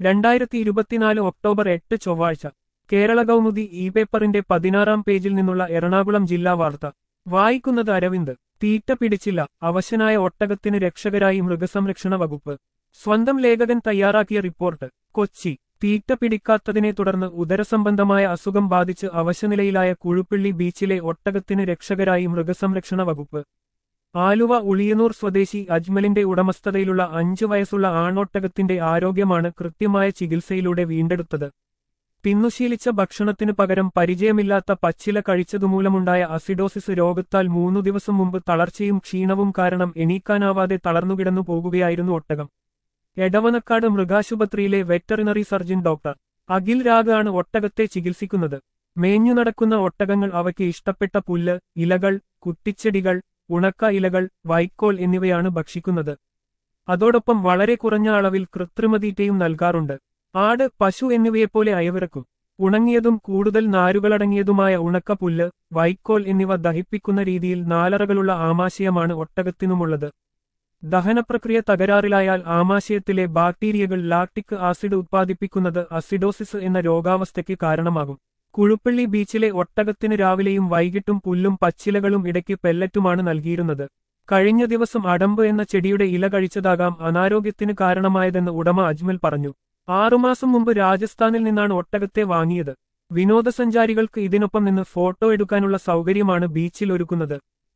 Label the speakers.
Speaker 1: രണ്ടായിരത്തി ഇരുപത്തിനാല് ഒക്ടോബർ എട്ട് ചൊവ്വാഴ്ച കേരള കൗമുദി ഇ പേപ്പറിന്റെ പതിനാറാം പേജിൽ നിന്നുള്ള എറണാകുളം ജില്ലാ വാർത്ത വായിക്കുന്നത് അരവിന്ദ് തീറ്റ പിടിച്ചില്ല അവശനായ ഒട്ടകത്തിന് രക്ഷകരായി മൃഗസംരക്ഷണ വകുപ്പ് സ്വന്തം ലേഖകൻ തയ്യാറാക്കിയ റിപ്പോർട്ട് കൊച്ചി തീറ്റ പിടിക്കാത്തതിനെ തുടർന്ന് ഉദരസംബന്ധമായ അസുഖം ബാധിച്ച് അവശനിലയിലായ കുഴുപ്പിള്ളി ബീച്ചിലെ ഒട്ടകത്തിന് രക്ഷകരായി മൃഗസംരക്ഷണ വകുപ്പ് ആലുവ ഉളിയനൂർ സ്വദേശി അജ്മലിന്റെ ഉടമസ്ഥതയിലുള്ള അഞ്ചു വയസ്സുള്ള ആണൊട്ടകത്തിന്റെ ആരോഗ്യമാണ് കൃത്യമായ ചികിത്സയിലൂടെ വീണ്ടെടുത്തത് തിന്നുശീലിച്ച ഭക്ഷണത്തിനു പകരം പരിചയമില്ലാത്ത പച്ചില കഴിച്ചതുമൂലമുണ്ടായ അസിഡോസിസ് രോഗത്താൽ മൂന്നു ദിവസം മുമ്പ് തളർച്ചയും ക്ഷീണവും കാരണം എണീക്കാനാവാതെ തളർന്നുകിടന്നു പോകുകയായിരുന്നു ഒട്ടകം എടവനക്കാട് മൃഗാശുപത്രിയിലെ വെറ്ററിനറി സർജൻ ഡോക്ടർ അഖിൽ രാഗാണ് ഒട്ടകത്തെ ചികിത്സിക്കുന്നത് മേഞ്ഞു നടക്കുന്ന ഒട്ടകങ്ങൾ അവയ്ക്ക് ഇഷ്ടപ്പെട്ട പുല്ല് ഇലകൾ കുറ്റിച്ചെടികൾ ഉണക്ക ഇലകൾ വൈക്കോൽ എന്നിവയാണ് ഭക്ഷിക്കുന്നത് അതോടൊപ്പം വളരെ കുറഞ്ഞ അളവിൽ കൃത്രിമതീറ്റയും നൽകാറുണ്ട് ആട് പശു എന്നിവയെപ്പോലെ അയവിറക്കും ഉണങ്ങിയതും കൂടുതൽ നാരുകളടങ്ങിയതുമായ ഉണക്കപ്പുല്ല് വൈക്കോൽ എന്നിവ ദഹിപ്പിക്കുന്ന രീതിയിൽ നാലറകളുള്ള ആമാശയമാണ് ഒട്ടകത്തിനുമുള്ളത് ദഹനപ്രക്രിയ തകരാറിലായാൽ ആമാശയത്തിലെ ബാക്ടീരിയകൾ ലാക്ടിക് ആസിഡ് ഉത്പാദിപ്പിക്കുന്നത് അസിഡോസിസ് എന്ന രോഗാവസ്ഥയ്ക്ക് കാരണമാകും കുഴുപ്പള്ളി ബീച്ചിലെ ഒട്ടകത്തിന് രാവിലെയും വൈകിട്ടും പുല്ലും പച്ചിലകളും ഇടയ്ക്ക് പെല്ലറ്റുമാണ് നൽകിയിരുന്നത് കഴിഞ്ഞ ദിവസം അടമ്പ് എന്ന ചെടിയുടെ ഇല കഴിച്ചതാകാം അനാരോഗ്യത്തിന് കാരണമായതെന്ന് ഉടമ അജ്മൽ പറഞ്ഞു ആറുമാസം മുമ്പ് രാജസ്ഥാനിൽ നിന്നാണ് ഒട്ടകത്തെ വാങ്ങിയത് വിനോദസഞ്ചാരികൾക്ക് ഇതിനൊപ്പം നിന്ന് ഫോട്ടോ എടുക്കാനുള്ള സൗകര്യമാണ് ബീച്ചിൽ ഒരുക്കുന്നത്